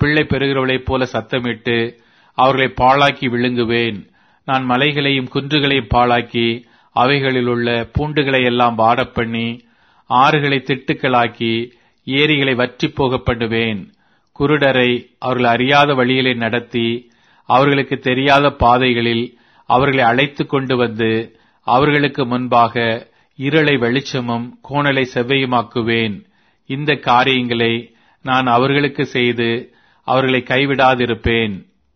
பிள்ளை பெறுகிறவளைப் போல சத்தமிட்டு அவர்களை பாழாக்கி விழுங்குவேன் நான் மலைகளையும் குன்றுகளையும் பாழாக்கி அவைகளில் உள்ள பூண்டுகளை எல்லாம் வாடப்பண்ணி ஆறுகளை திட்டுக்களாக்கி ஏரிகளை வற்றி போக பண்ணுவேன் குருடரை அவர்கள் அறியாத வழிகளை நடத்தி அவர்களுக்கு தெரியாத பாதைகளில் அவர்களை அழைத்து கொண்டு வந்து அவர்களுக்கு முன்பாக இருளை வெளிச்சமும் கோணலை செவ்வையுமாக்குவேன் இந்த காரியங்களை நான் அவர்களுக்கு செய்து அவர்களை கைவிடாதிருப்பேன்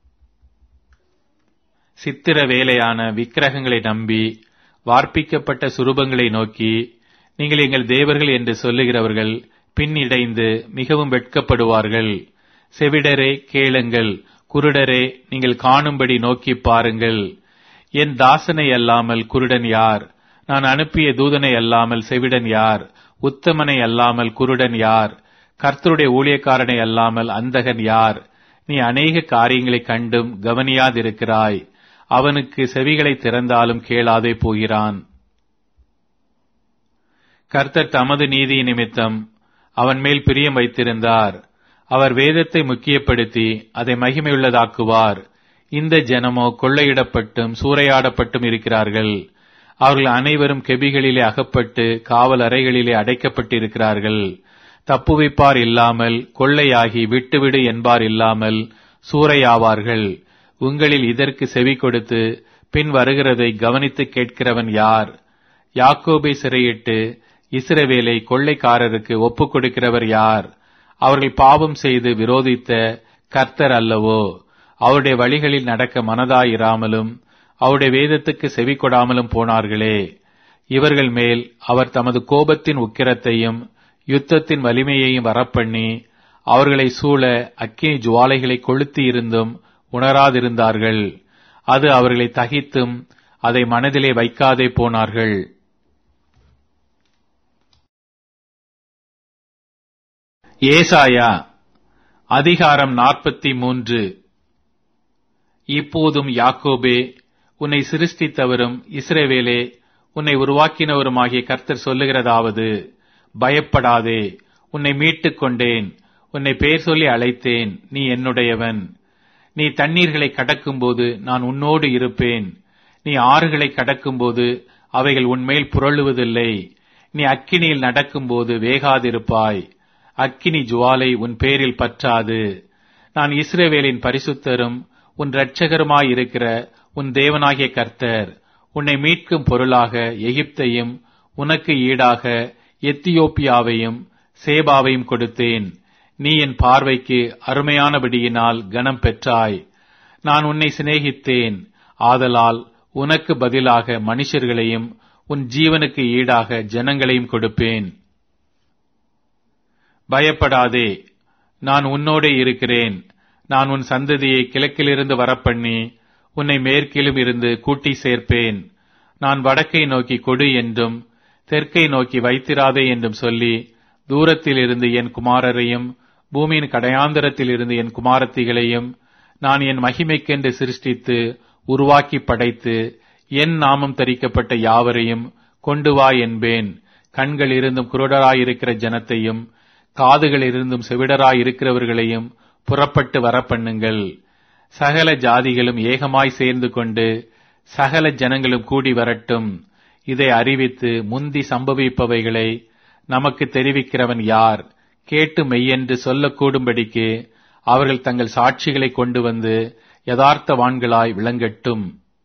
சித்திர வேலையான விக்கிரகங்களை நம்பி வார்ப்பிக்கப்பட்ட சுரூபங்களை நோக்கி நீங்கள் எங்கள் தேவர்கள் என்று சொல்லுகிறவர்கள் பின்னிடைந்து மிகவும் வெட்கப்படுவார்கள் செவிடரே கேளுங்கள் குருடரே நீங்கள் காணும்படி நோக்கி பாருங்கள் என் தாசனை அல்லாமல் குருடன் யார் நான் அனுப்பிய தூதனை அல்லாமல் செவிடன் யார் உத்தமனை அல்லாமல் குருடன் யார் கர்த்தருடைய ஊழியக்காரனை அல்லாமல் அந்தகன் யார் நீ அநேக காரியங்களை கண்டும் கவனியாதிருக்கிறாய் அவனுக்கு செவிகளை திறந்தாலும் கேளாதே போகிறான் கர்த்தர் தமது நீதி நிமித்தம் அவன் மேல் பிரியம் வைத்திருந்தார் அவர் வேதத்தை முக்கியப்படுத்தி அதை மகிமையுள்ளதாக்குவார் இந்த ஜனமோ கொள்ளையிடப்பட்டும் சூறையாடப்பட்டும் இருக்கிறார்கள் அவர்கள் அனைவரும் கெபிகளிலே அகப்பட்டு காவல் அறைகளிலே அடைக்கப்பட்டிருக்கிறார்கள் தப்புவிப்பார் இல்லாமல் கொள்ளையாகி விட்டுவிடு என்பார் இல்லாமல் சூறையாவார்கள் உங்களில் இதற்கு செவி கொடுத்து பின் வருகிறதை கவனித்து கேட்கிறவன் யார் யாக்கோபை சிறையிட்டு இஸ்ரவேலை கொள்ளைக்காரருக்கு ஒப்புக் கொடுக்கிறவர் யார் அவர்கள் பாவம் செய்து விரோதித்த கர்த்தர் அல்லவோ அவருடைய வழிகளில் நடக்க மனதாயிராமலும் அவருடைய வேதத்துக்கு செவி கொடாமலும் போனார்களே இவர்கள் மேல் அவர் தமது கோபத்தின் உக்கிரத்தையும் யுத்தத்தின் வலிமையையும் வரப்பண்ணி அவர்களை சூழ அக்கினி ஜுவாலைகளை கொளுத்தி இருந்தும் உணராதிருந்தார்கள் அது அவர்களை தகித்தும் அதை மனதிலே வைக்காதே போனார்கள் ஏசாயா அதிகாரம் நாற்பத்தி மூன்று இப்போதும் யாக்கோபே உன்னை சிருஷ்டித்தவரும் இஸ்ரேவேலே உன்னை உருவாக்கினவருமாகிய கர்த்தர் சொல்லுகிறதாவது பயப்படாதே உன்னை மீட்டுக் கொண்டேன் உன்னை பெயர் சொல்லி அழைத்தேன் நீ என்னுடையவன் நீ தண்ணீர்களை கடக்கும்போது நான் உன்னோடு இருப்பேன் நீ ஆறுகளை கடக்கும்போது அவைகள் உன்மேல் புரளுவதில்லை நீ அக்கினியில் நடக்கும்போது வேகாதிருப்பாய் அக்கினி ஜுவாலை உன் பேரில் பற்றாது நான் இஸ்ரேவேலின் பரிசுத்தரும் உன் இரட்சகருமாயிருக்கிற உன் தேவனாகிய கர்த்தர் உன்னை மீட்கும் பொருளாக எகிப்தையும் உனக்கு ஈடாக எத்தியோப்பியாவையும் சேபாவையும் கொடுத்தேன் நீ என் பார்வைக்கு அருமையானபடியினால் கனம் பெற்றாய் நான் உன்னை சிநேகித்தேன் ஆதலால் உனக்கு பதிலாக மனுஷர்களையும் உன் ஜீவனுக்கு ஈடாக ஜனங்களையும் கொடுப்பேன் பயப்படாதே நான் உன்னோடே இருக்கிறேன் நான் உன் சந்ததியை கிழக்கிலிருந்து வரப்பண்ணி உன்னை மேற்கிலும் இருந்து கூட்டி சேர்ப்பேன் நான் வடக்கை நோக்கி கொடு என்றும் தெற்கை நோக்கி வைத்திராதே என்றும் சொல்லி தூரத்தில் இருந்து என் குமாரரையும் பூமியின் கடையாந்தரத்தில் இருந்து என் குமாரத்திகளையும் நான் என் மகிமைக்கென்று சிருஷ்டித்து உருவாக்கி படைத்து என் நாமம் தரிக்கப்பட்ட யாவரையும் கொண்டு வா என்பேன் கண்கள் இருந்தும் குருடராயிருக்கிற ஜனத்தையும் காதுகள் இருந்தும் செவிடராயிருக்கிறவர்களையும் புறப்பட்டு வரப்பண்ணுங்கள் சகல ஜாதிகளும் ஏகமாய் சேர்ந்து கொண்டு சகல ஜனங்களும் கூடி வரட்டும் இதை அறிவித்து முந்தி சம்பவிப்பவைகளை நமக்கு தெரிவிக்கிறவன் யார் கேட்டு மெய்யென்று சொல்லக்கூடும்படிக்கு அவர்கள் தங்கள் சாட்சிகளை கொண்டு வந்து யதார்த்தவான்களாய் விளங்கட்டும்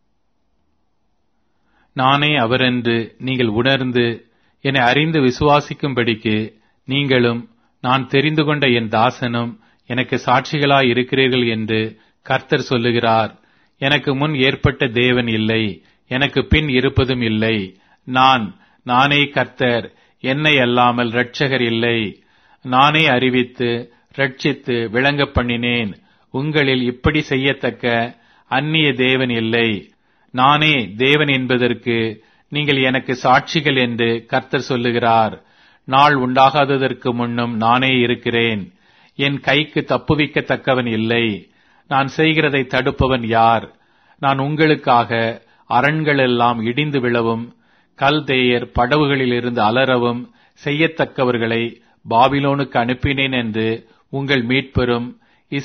நானே அவரென்று நீங்கள் உணர்ந்து என்னை அறிந்து விசுவாசிக்கும்படிக்கு நீங்களும் நான் தெரிந்து கொண்ட என் தாசனும் எனக்கு சாட்சிகளாய் இருக்கிறீர்கள் என்று கர்த்தர் சொல்லுகிறார் எனக்கு முன் ஏற்பட்ட தேவன் இல்லை எனக்கு பின் இருப்பதும் இல்லை நான் நானே கர்த்தர் என்னை அல்லாமல் இரட்சகர் இல்லை நானே அறிவித்து ரட்சித்து விளங்க பண்ணினேன் உங்களில் இப்படி செய்யத்தக்க அந்நிய தேவன் இல்லை நானே தேவன் என்பதற்கு நீங்கள் எனக்கு சாட்சிகள் என்று கர்த்தர் சொல்லுகிறார் நாள் உண்டாகாததற்கு முன்னும் நானே இருக்கிறேன் என் கைக்கு தப்புவிக்கத்தக்கவன் இல்லை நான் செய்கிறதை தடுப்பவன் யார் நான் உங்களுக்காக அரண்களெல்லாம் இடிந்து விழவும் கல்தேயர் படவுகளிலிருந்து அலறவும் செய்யத்தக்கவர்களை பாபிலோனுக்கு அனுப்பினேன் என்று உங்கள் மீட்பெரும்